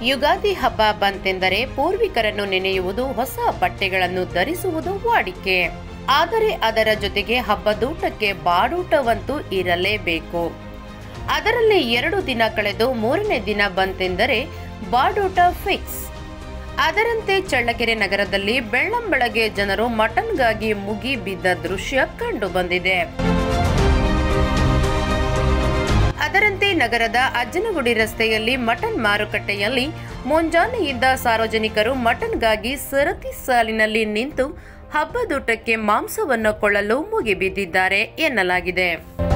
ಯುಗಾದಿ ಹಬ್ಬ ಬಂತೆಂದರೆ ಪೂರ್ವಿಕರನ್ನು ನೆನೆಯುವುದು ಹೊಸ ಬಟ್ಟೆಗಳನ್ನು ಧರಿಸುವುದು ವಾಡಿಕೆ ಆದರೆ ಅದರ ಜೊತೆಗೆ ಹಬ್ಬದೂಟಕ್ಕೆ ಬಾಡೂಟವಂತೂ ಇರಲೇಬೇಕು ಅದರಲ್ಲಿ ಎರಡು ದಿನ ಕಳೆದು ಮೂರನೇ ದಿನ ಬಂತೆಂದರೆ ಬಾಡೂಟ ಫಿಕ್ಸ್ ಅದರಂತೆ ಚಳ್ಳಕೆರೆ ನಗರದಲ್ಲಿ ಬೆಳ್ಳಂಬೆಳಗ್ಗೆ ಜನರು ಮಟನ್ಗಾಗಿ ಮುಗಿ ಬಿದ್ದ ದೃಶ್ಯ ಕಂಡು ಬಂದಿದೆ ಅದರಂತೆ ನಗರದ ಅಜ್ಜನಗುಡಿ ರಸ್ತೆಯಲ್ಲಿ ಮಟನ್ ಮಾರುಕಟ್ಟೆಯಲ್ಲಿ ಮುಂಜಾನೆಯಿಂದ ಸಾರ್ವಜನಿಕರು ಮಟನ್ಗಾಗಿ ಸರತಿ ಸಾಲಿನಲ್ಲಿ ನಿಂತು ಹಬ್ಬದೂಟಕ್ಕೆ ಮಾಂಸವನ್ನು ಕೊಳ್ಳಲು ಮುಗಿಬಿದ್ದಿದ್ದಾರೆ ಎನ್ನಲಾಗಿದೆ